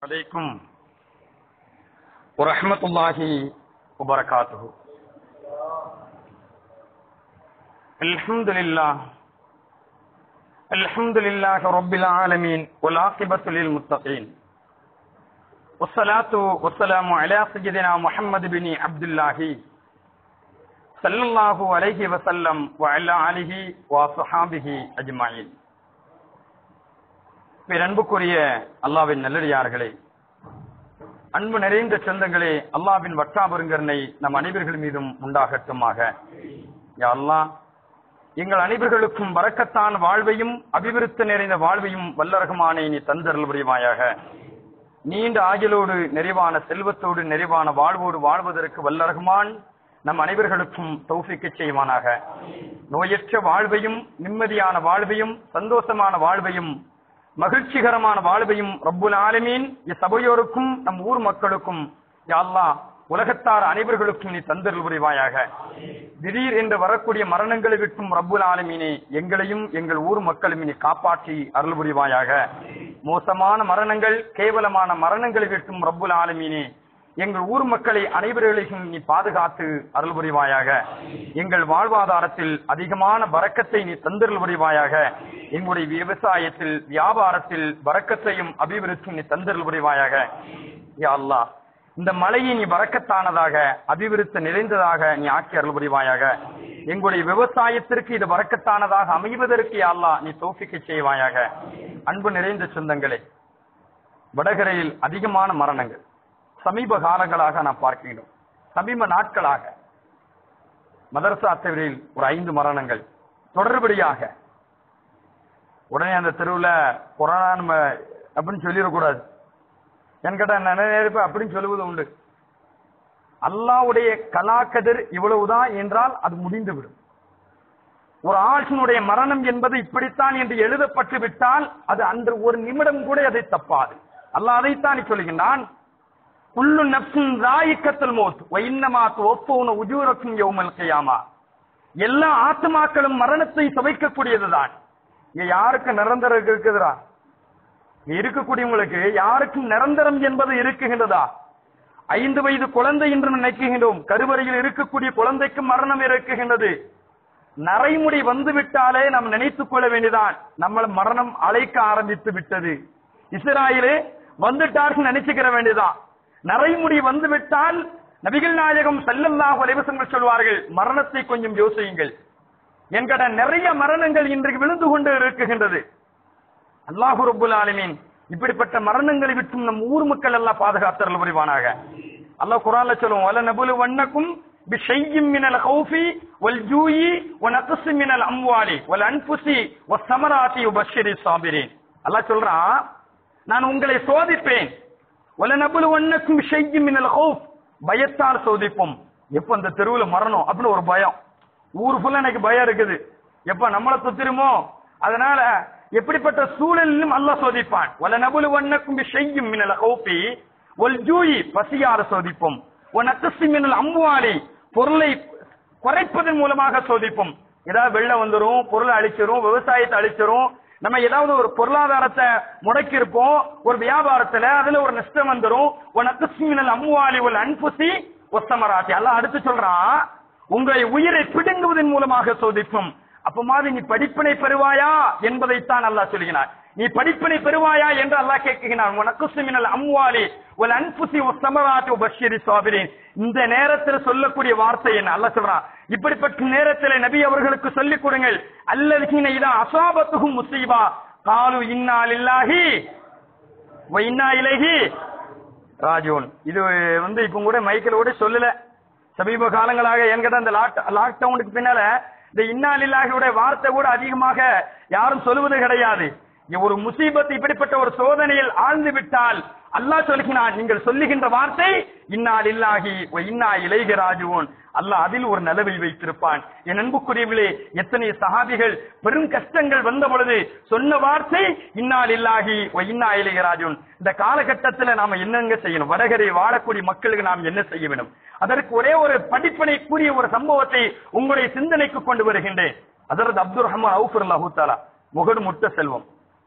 عليكم ورحمة الله وبركاته الحمد لله الحمد لله رب العالمين والعاقبة للمتقين والصلاة والسلام على سيدنا محمد بن عبد الله صلى الله عليه وسلم وعلى آله وصحابه أجمعين பேரன்புக்குரிய அல்லாவின் நல்லடியார்களே அன்பு நிறைந்த சொந்தங்களே அல்லாவின் வட்டாபெருங்கரனை நம் அனைவர்கள் மீதும் உண்டாகட்டுமாக யா அல்லாஹ் எங்கள் அனைவர்களுக்கும் வரக்கத்தான் வாழ்வையும் அபிவிருத்தி நிறைந்த வாழ்வையும் வல்லரகமானே நீ தந்தருள் புரிவாயாக நீண்ட ஆயுளோடு நிறைவான செல்வத்தோடு நிறைவான வாழ்வோடு வாழ்வதற்கு வல்லரகுமான் நம் அனைவர்களுக்கும் தௌஃபிக்கு செய்வானாக நோயற்ற வாழ்வையும் நிம்மதியான வாழ்வையும் சந்தோஷமான வாழ்வையும் மகிழ்ச்சிகரமான வாழ்வையும் ரப்புல் ஆலமீன் இச்சபையோருக்கும் நம் ஊர் மக்களுக்கும் யா அல்லாஹ் உலகத்தார் அனைவர்களுக்கும் நீ தந்தருள் புரிவாயாக திடீர் என்று வரக்கூடிய மரணங்களை விட்டும் ரப்புல் ஆலமீனே எங்களையும் எங்கள் ஊர் மக்களும் நீ காப்பாற்றி அருள் புரிவாயாக மோசமான மரணங்கள் கேவலமான மரணங்களை விட்டும் ரப்புல் ஆலமீனே எங்கள் ஊர் மக்களை அனைவர்களையும் நீ பாதுகாத்து அருள் புரிவாயாக எங்கள் வாழ்வாதாரத்தில் அதிகமான வரக்கத்தை நீ தந்தருள் புரிவாயாக எங்களுடைய விவசாயத்தில் வியாபாரத்தில் வரக்கத்தையும் அபிவிருத்தி நீ தந்தருள் புரிவாயாக யா அல்லாஹ் இந்த மழையை நீ வரக்கத்தானதாக அபிவிருத்தி நிறைந்ததாக நீ ஆக்கி அருள் புரிவாயாக எங்களுடைய விவசாயத்திற்கு இது வரக்கத்தானதாக அமைவதற்கு யா அல்லாஹ் நீ தோஃபிக்க செய்வாயாக அன்பு நிறைந்த சொந்தங்களே வடகரையில் அதிகமான மரணங்கள் சமீப காலங்களாக நாம் பார்க்கின்றோம் சமீப நாட்களாக மதரசா தெருவில் ஒரு ஐந்து மரணங்கள் தொடர்படியாக உடனே அந்த தெருவில் கொரோனா நம்ம அப்படின்னு சொல்லிடக்கூடாது என்கிட்ட நினைப்பு அப்படின்னு சொல்லுவது உண்டு அல்லாவுடைய கலாக்கதிர் இவ்வளவுதான் என்றால் அது முடிந்துவிடும் ஒரு ஆட்சியினுடைய மரணம் என்பது இப்படித்தான் என்று எழுதப்பட்டு விட்டால் அது அன்று ஒரு நிமிடம் கூட அதை தப்பாது அல்லாஹ் அதைத்தான் சொல்லுகின்றான் குள்ளு நப்சின் ராயிக்கத்தல் மோத் வைன்னமா ஒப்பவுன உஜூரக்கும் யௌமல் கையாமா எல்லா ஆத்மாக்களும் மரணத்தை சமைக்கக்கூடியதுதான் இங்க யாருக்கு நிரந்தரம் இருக்குதுரா இருக்கக்கூடியவங்களுக்கு யாருக்கும் நிரந்தரம் என்பது இருக்குகின்றதா ஐந்து வயது குழந்தை என்று நினைக்குகின்றோம் கருவறையில் இருக்கக்கூடிய குழந்தைக்கு மரணம் இருக்குகின்றது நரைமுடி வந்து விட்டாலே நாம் நினைத்துக் கொள்ள வேண்டியதான் நம்ம மரணம் அழைக்க ஆரம்பித்து விட்டது இஸ்ராயலே வந்துட்டார்கள் நினைச்சுக்கிற வேண்டியதான் நரைமுடி வந்து விட்டால் நபிகள் நாயகம் செல்லல்லாஹ் வலைவசங்கள் சொல்வார்கள் மரணத்தை கொஞ்சம் யோசியுங்கள் என்கிட்ட நிறைய மரணங்கள் இன்றைக்கு விழுந்து கொண்டு இருக்குகின்றது அல்லாஹு ரபுல் ஆலமீன் இப்படிப்பட்ட மரணங்களை விட்டும் நம் ஊர் மக்கள் எல்லாம் பாதுகாத்தல் புரிவானாக அல்லாஹ் குரான்ல சொல்லுவோம் வல நபுலு வண்ணக்கும் பிஷையும் மினல் ஹௌஃபி வல் ஜூயி வ நக்ஸி மினல் அம்வாலி வல் அன்ஃபுசி வ ஸமராத்தி வ பஷ்ஷிரி ஸாபிரீன் அல்லாஹ் சொல்றான் நான் உங்களை சோதிப்பேன் வல நபுலு வண்ணக்கும் பிஷையும் மினல் ஹௌஃப் பயத்தால் சோதிப்போம் எப்ப அந்த தெருவுல மரணம் அப்படின்னு ஒரு பயம் ஊர் ஃபுல்லா எனக்கு பயம் இருக்குது எப்ப நம்மள சுத்திருமோ அதனால எப்படிப்பட்ட சூழலிலும் அல்லாஹ் சோதிப்பான் வல நபுலு வண்ணக்கும் பிஷையும் மினல் ஹௌஃபி வல் ஜூயி பசியார சோதிப்போம் ஒ நக்ஸி மினல் அம்வாலி பொருளை குறைப்பதன் மூலமாக சோதிப்போம் ஏதாவது வெள்ளம் வந்துரும் பொருளை அழிச்சிரும் விவசாயத்தை அழிச்சிரும் நம்ம ஏதாவது ஒரு பொருளாதாரத்தை முடக்கி இருப்போம் ஒரு வியாபாரத்துல அதுல ஒரு நஷ்டம் வந்துரும் நக்கஸ்மினல் அம்முவாலி ஒரு அன்புசி ஒசமராத்தி எல்லாம் அடுத்து சொல்றான் உங்களை உயிரை பிடுங்குவதன் மூலமாக சோதிப்போம் அப்ப மாதிரி நீ படிப்பினை பெறுவாயா என்பதைத்தான் அல்லாஹ் சொல்கிறார் நீ படிப்பினை பெறுவாயா என்று அல்லாஹ் கேட்கிறான் உனக்குசுமினல் அம்வாலி ஒரு அன்புசி ஒசமராத்தி பஷீரி சாபிரின் இந்த நேரத்தில் சொல்லக்கூடிய வார்த்தை என்ன அல்லாஹ் சொல்றான் இப்படிப்பட்ட நேரத்தில் நபி அவர்களுக்கு சொல்லிக் கொடுங்கள் அல்லது இதா அசாபத்துகும் முசீபா காலு இன்னா லில்லாஹி வ இன்னா இலைஹி ராஜோன் இது வந்து இப்ப கூட மைக்கில் கூட சொல்லல சமீப காலங்களாக என்கிட்ட அந்த லாக் லாக்டவுனுக்கு பின்னால இந்த இன்னா லில்லாஹியுடைய வார்த்தை கூட அதிகமாக யாரும் சொல்லுவது கிடையாது ஒரு முசீபத் இப்படிப்பட்ட ஒரு சோதனையில் ஆழ்ந்து விட்டால் அல்லாஹ் சொல்கிறான் நீங்கள் சொல்லுகின்ற வார்த்தை இன்னால் இல்லாகி இன்னா இலைக ராஜுவோன் அல்லாஹ் அதில் ஒரு நிலவை வைத்திருப்பான் என் அன்புக்குரியவர்களே எத்தனை சஹாபிகள் பெரும் கஷ்டங்கள் வந்த பொழுது சொன்ன வார்த்தை இன்னால் இல்லாகி இன்னா இலைக ராஜுவன் இந்த காலகட்டத்தில் நாம என்னங்க செய்யணும் வடகரை வாழக்கூடிய மக்களுக்கு நாம் என்ன செய்ய வேண்டும் அதற்கு ஒரே ஒரு படிப்பனை கூறிய ஒரு சம்பவத்தை உங்களுடைய சிந்தனைக்கு கொண்டு வருகின்றேன் அதற்கு அப்துல் ரஹ்மான் அவுஃபுர் அல்லாஹூ தாலா முகடு முட்ட செல்வம்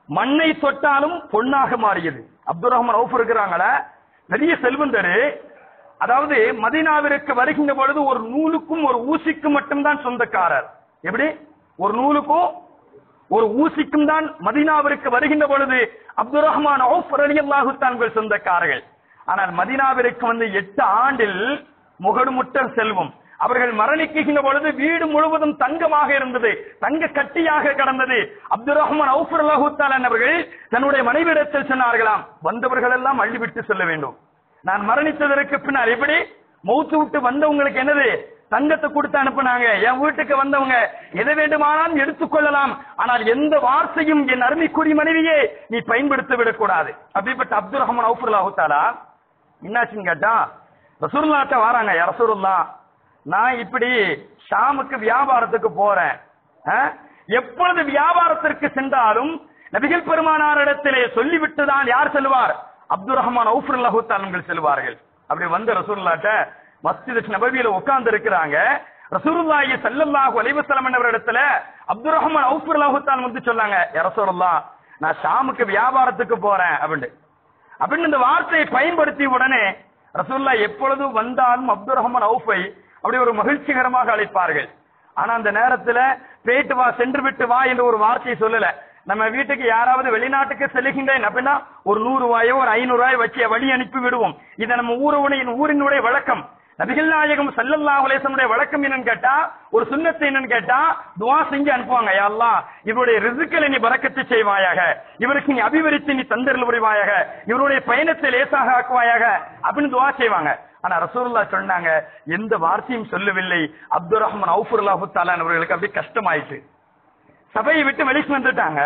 மண்ணை தொட்டாலும் பொன்னாக மாறியது அப்துல் ரஹ்மான் அவுஃப் இருக்கிறாங்களே பெரிய செல்வந்தரு அதாவது மதீனாவிற்கு வருகின்ற பொழுது ஒரு நூலுக்கும் ஒரு ஊசிக்கும் மட்டும்தான் சொந்தக்காரர் எப்படி ஒரு நூலுக்கும் ஒரு ஊசிக்கும் தான் மதீனாவிற்கு வருகின்ற பொழுது அப்துல் ரஹ்மான் அவுஃப் ரலியல்லாஹு தான்கள் சொந்தக்காரர்கள் ஆனால் மதீனாவிற்கு வந்து எட்டு ஆண்டில் முகடுமுட்டல் செல்வம் அவர்கள் மரணிக்குகின்ற பொழுது வீடு முழுவதும் தங்கமாக இருந்தது தங்க கட்டியாக கடந்தது அப்துல் ரஹ்மான் அவுஃபர் அல்லாஹூத்தாலன் அவர்கள் தன்னுடைய மனைவிடத்தில் சொன்னார்களாம் வந்தவர்கள் எல்லாம் அள்ளிவிட்டு செல்ல வேண்டும் நான் மரணித்ததற்கு பின்னால் எப்படி மௌத்து விட்டு வந்தவங்களுக்கு என்னது தங்கத்தை கொடுத்து அனுப்புனாங்க என் வீட்டுக்கு வந்தவங்க எதை வேண்டுமானாலும் எடுத்துக்கொள்ளலாம் ஆனால் எந்த வார்த்தையும் என் அருமைக்குரிய மனைவியே நீ பயன்படுத்த விடக்கூடாது அப்படிப்பட்ட அப்துல் ரஹ்மான் அவுஃபர் அல்லாஹூத்தாலா என்னாச்சுன்னு கேட்டா ரசூலுல்லாட்ட வராங்க "யா ரசூலுல்லா நான் இப்படி ஷாமுக்கு வியாபாரத்துக்கு போறேன் ஆ? எப்பொழுது வியாபாரத்திற்கு சென்றாலும் நபிகள் பெருமானாரிடத்திலே சொல்லிவிட்டு தான் யார் செல்வார் அப்துல் ரஹ்மான் அவுஃபுல்லாஹு தாலங்கள் செல்வார்கள் அப்படி வந்த ரசூலுல்லாட்ட மஸ்ஜித் நபவியில உட்கார்ந்து இருக்கிறாங்க ரசூலுல்லாஹி ஸல்லல்லாஹு அலைஹி வஸல்லம் இடத்துல அப்துல் ரஹ்மான் அவுஃபுல்லாஹு தாலன் வந்து சொன்னாங்க "யா ரசூலுல்லா நான் ஷாமுக்கு வியாபாரத்துக்கு போறேன் அப்படின்னு அப்படின்னு இந்த வார்த்தையை பயன்படுத்தி உடனே ரசூல்லா எப்பொழுது வந்தாலும் அப்துல் ரஹ்மான் அவுஃபை அப்படி ஒரு மகிழ்ச்சிகரமாக அழைப்பார்கள் ஆனா அந்த நேரத்துல போயிட்டு வா சென்று விட்டு வா என்ற ஒரு வார்த்தையை சொல்லல நம்ம வீட்டுக்கு யாராவது வெளிநாட்டுக்கு செல்லுகின்றேன் அப்படின்னா ஒரு நூறு ரூபாயோ ஒரு ஐநூறு ரூபாய் வச்சு வழி அனுப்பி விடுவோம் இதை நம்ம ஊருடைய ஊரினுடைய வழக்கம் நபிகள் நாயகம் ஸல்லல்லாஹு அலைஹி வஸல்லம் வழக்கம் என்னன்னு கேட்டா ஒரு சுன்னத்து என்னன்னு கேட்டா துஆ செஞ்சு அனுப்புவாங்க யா அல்லாஹ் இவருடைய ரிசுக்களை நீ பரக்கத்து செய்வாயாக இவருக்கு நீ அபிவிருத்தி நீ தந்தரல் புரிவாயாக இவருடைய பயணத்தை லேசாக ஆக்குவாயாக அப்படின்னு துஆ செய்வாங்க ஆனா ரசூலுல்லாஹ் சொன்னாங்க எந்த வார்த்தையும் சொல்லவில்லை அப்துல் ரஹ்மான் அவுஃபுல்லாஹு தஆலா அவர்களுக்கு அப்படியே கஷ்டமாயிட்டு சபையை விட்டு வெளிக்கு வந்துட்டாங்க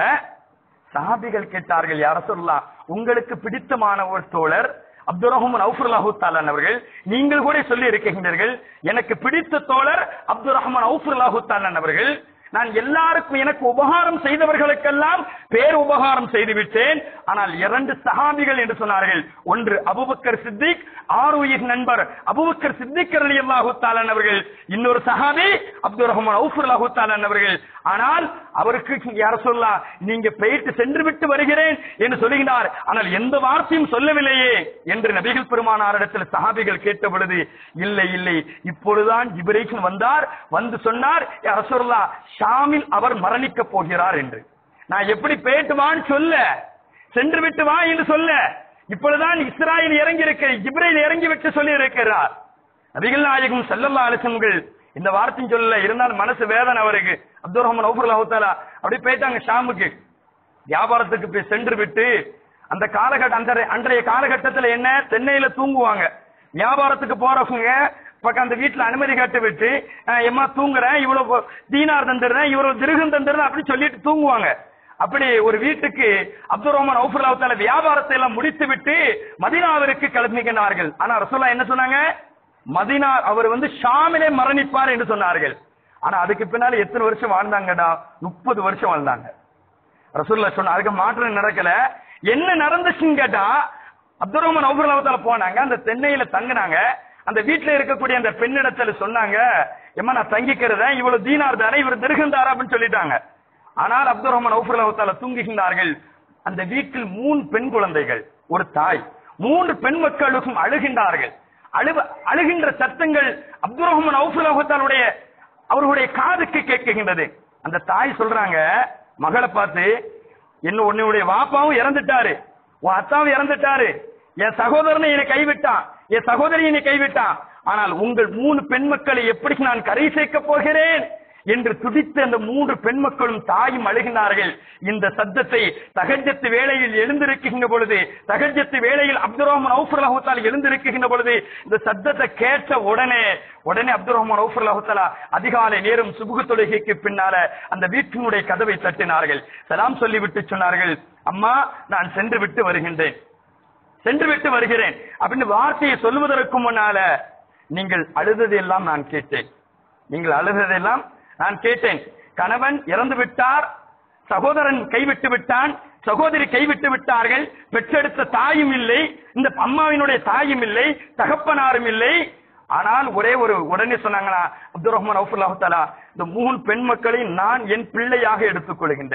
சஹாபிகள் கேட்டார்கள் யார சொல்லலாம் உங்களுக்கு பிடித்தமான ஒரு தோழர் அப்துல் ரஹ்மான் அவுஃபுல்லாஹு தாலான் அவர்கள் நீங்கள் கூட சொல்லி இருக்கின்றீர்கள் எனக்கு பிடித்த தோழர் அப்துல் ரஹ்மான் அவுஃபுல்லாஹு தாலான் அவர்கள் நான் எல்லாருக்கும் எனக்கு உபகாரம் செய்தவர்களுக்கெல்லாம் பேர் உபகாரம் செய்து விட்டேன் ஆனால் இரண்டு சஹாபிகள் என்று சொன்னார்கள் ஒன்று அபுபக்கர் சித்திக் ஆறு உயிர் நண்பர் அபுபக்கர் சித்திக் அலி அல்லாஹு தாலான் அவர்கள் இன்னொரு சஹாபி அப்துல் ரஹ்மான் அவுஃபுல்லாஹு தாலான் அவர்கள் ஆனால் அவருக்கு யார சொல்லலாம் நீங்க போயிட்டு சென்று விட்டு வருகிறேன் என்று சொல்லுகிறார் ஆனால் எந்த வார்த்தையும் சொல்லவில்லையே என்று நபிகள் பெருமானாரிடத்தில் சஹாபிகள் கேட்ட பொழுது இல்லை இல்லை இப்பொழுதுதான் இப்ரேஷன் வந்தார் வந்து சொன்னார் யார சொல்லலாம் ஷாமில் அவர் மரணிக்க போகிறார் என்று நான் எப்படி போயிட்டு வான்னு சொல்ல சென்று விட்டு வா என்று சொல்ல இப்பொழுதுதான் இஸ்ராயல் இறங்கி இருக்க இப்ரேல் இறங்கி விட்டு சொல்லி இருக்கிறார் நபிகள் நாயகம் ஸல்லல்லாஹு அலைஹி வஸல்லம் இந்த வார்த்தையும் சொல்லல இருந்தாலும் மனசு வேதனை அவருக்கு அப்துல் ரஹ்மான் அவுஃபுல்லாஹு தஆலா அப்படி போயிட்டாங்க ஷாமுக்கு வியாபாரத்துக்கு போய் சென்று விட்டு அந்த காலகட்ட அந்த அன்றைய காலகட்டத்துல என்ன சென்னையில தூங்குவாங்க வியாபாரத்துக்கு போறவங்க பக்கம் அந்த வீட்டுல அனுமதி கட்டு விட்டு அஹ், எம்மா தூங்குறேன் இவ்வளவு தீனார் தந்துடுறேன் இவ்வளவு திருகம் தந்துடுறேன் அப்படி சொல்லிட்டு தூங்குவாங்க அப்படி ஒரு வீட்டுக்கு அப்துல் ரஹ்மான் அவுஃபுல்லாஹு தஆலா வியாபாரத்தை எல்லாம் முடித்து விட்டு மதீனாவிற்கு கிளம்பிக்கின்றார்கள் ஆனா ரசூலா என்ன சொன்னாங்க மதீனா அவர் வந்து ஷாமிலே மரணிப்பார் என்று சொன்னார்கள் ஆனா அதுக்கு பின்னால எத்தனை வருஷம் வாழ்ந்தாங்கடா முப்பது வருஷம் வாழ்ந்தாங்க ரசூல்லா சொன்ன அதுக்கு மாற்றம் நடக்கல என்ன நடந்துச்சுன்னு கேட்டா அப்துல் ரஹ்மான் அவுஃபுல்லாஹு போனாங்க அந்த தென்னையில தங்குனாங்க அந்த வீட்டுல இருக்கக்கூடிய அந்த பெண்ணிடத்துல சொன்னாங்க எம்மா நான் தங்கிக்கிறத இவ்வளவு தீனார் தானே இவர் திருகம் தாரா அப்படின்னு சொல்லிட்டாங்க ஆனால் அப்துல் ரஹ்மான் அவுஃபுல்லாஹு தூங்குகின்றார்கள் அந்த வீட்டில் மூணு பெண் குழந்தைகள் ஒரு தாய் மூன்று பெண் மக்களுக்கும் அழுகின்றார்கள் அழுவ அழுகின்ற சத்தங்கள் அப்துல் ரஹ்மான் அவுஃபுல்லாஹுடைய அவர்களுடைய காதுக்கு கேட்கின்றது அந்த தாய் சொல்றாங்க மகளை பார்த்து என்ன உன்னுடைய வாப்பாவும் இறந்துட்டாரு உன் அத்தாவும் இறந்துட்டாரு என் சகோதரனை என்னை கைவிட்டான் என் சகோதரி என்னை கைவிட்டான் ஆனால் உங்கள் மூணு பெண் மக்களை எப்படி நான் கரை சேர்க்க போகிறேன் என்று துடித்த அந்த மூன்று பெண் மக்களும் தாயும் அழுகினார்கள் இந்த சத்தத்தை தகஜத்து வேளையில் எழுந்திருக்கின்ற பொழுது தகஜத்து வேளையில் அப்துல் ரஹ்மான் அவுஃபர் அல்லாஹுத்தால் எழுந்திருக்கின்ற பொழுது இந்த சத்தத்தை கேட்ட உடனே உடனே அப்துல் ரஹ்மான் அவுஃபர் அல்லாஹுத்தாலா அதிகாலை நேரம் சுபுகு தொழுகைக்கு பின்னால அந்த வீட்டினுடைய கதவை தட்டினார்கள் சலாம் சொல்லிவிட்டு சொன்னார்கள் அம்மா நான் சென்று விட்டு வருகின்றேன் சென்று விட்டு வருகிறேன் அப்படின்னு வார்த்தையை சொல்லுவதற்கு முன்னால நீங்கள் அழுததெல்லாம் நான் கேட்டேன் நீங்கள் அழுததெல்லாம் நான் கேட்டேன் கணவன் இறந்து விட்டார் சகோதரன் கைவிட்டு விட்டான் சகோதரி கைவிட்டு விட்டார்கள் பெற்றெடுத்த தாயும் இல்லை இந்த அம்மாவினுடைய தாயும் இல்லை தகப்பனாரும் இல்லை ஆனால் ஒரே ஒரு உடனே சொன்னாங்களா அப்துல் ரஹ்மான் அவுஃபுல்லாஹு தஆலா இந்த மூணு பெண் மக்களை நான் என் பிள்ளையாக எடுத்துக் கொள்கின்றேன்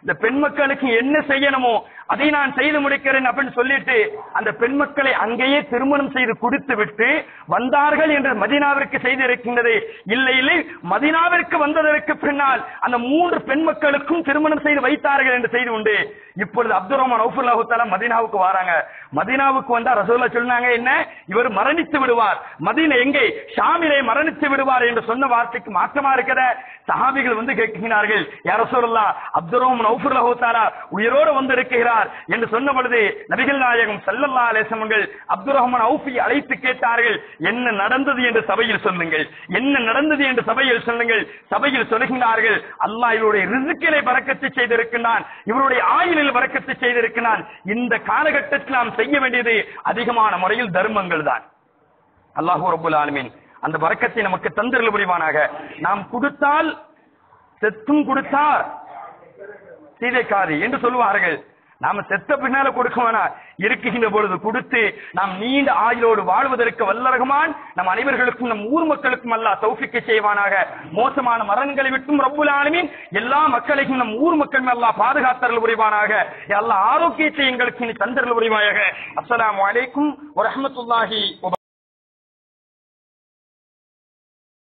இந்த பெண் மக்களுக்கு என்ன செய்யணுமோ அதை நான் செய்து முடிக்கிறேன் அப்படின்னு சொல்லிட்டு அந்த பெண் மக்களை அங்கேயே திருமணம் செய்து கொடுத்து விட்டு வந்தார்கள் என்று மதீனாவிற்கு செய்து இருக்கின்றது இல்லை இல்லை மதீனாவிற்கு வந்ததற்கு பின்னால் அந்த மூன்று பெண் மக்களுக்கும் திருமணம் செய்து வைத்தார்கள் என்று செய்தி உண்டு இப்பொழுது அப்துல் ரஹ்மான் அவுஃபுல்லாஹு தஆலா மதீனாவுக்கு வராங்க மதீனாவுக்கு வந்தா ரசூல்லா சொன்னாங்க என்ன இவர் மரணித்து விடுவார் மதீனா எங்கே ஷாமிலே மரணித்து விடுவார் என்று சொன்ன வார்த்தைக்கு மாற்றமா இருக்கிற சஹாபிகள் வந்து கேட்கிறார்கள் யார சொல்லலாம் அப்துல் ரஹ்மான் அவுஃபுல்லாஹு தஆலா உயிரோடு வந்து இருக்கிறார் என்று சொன்ன பொழுது நபிகள் நாயகம் ஸல்லல்லாஹு அலைஹி வஸல்லம் அப்துல் ரஹ்மான் அவுஃபி அழைத்து கேட்டார்கள் என்ன நடந்தது என்று சபையில் சொல்லுங்கள் என்ன நடந்தது என்று சபையில் சொல்லுங்கள் சபையில் சொல்லுகிறார்கள் அல்லாஹ் இவருடைய ரிசுக்கிலே பறக்கத்து செய்திருக்கிறான் இவருடைய ஆயுளில் பறக்கத்து செய்திருக்கிறான் இந்த காலகட்டத்தில் நாம் செய்ய வேண்டியது அதிகமான முறையில் தர்மங்கள் தான் அல்லாஹு ரபுல் ஆலமீன் அந்த பறக்கத்தை நமக்கு தந்திரல் புரிவானாக நாம் கொடுத்தால் செத்தும் கொடுத்தார் சீதைக்காரி என்று சொல்லுவார்கள் நாம செத்த பின்னால கொடுக்க வேணாம் இருக்குகின்ற பொழுது கொடுத்து நாம் நீண்ட ஆயுளோடு வாழ்வதற்கு வல்லரகமான் நம் அனைவர்களுக்கும் நம் ஊர் மக்களுக்கும் அல்ல தௌஃபிக்க செய்வானாக மோசமான மரணங்களை விட்டும் ரப்புல் ஆலமீன் எல்லா மக்களையும் நம் ஊர் மக்கள் எல்லாம் பாதுகாத்தரல் புரிவானாக எல்லா ஆரோக்கியத்தை எங்களுக்கு நீ தந்தரல் புரிவாயாக அஸ்ஸலாமு அலைக்கும் வரஹ்மத்துல்லாஹி வபரகாத்துஹு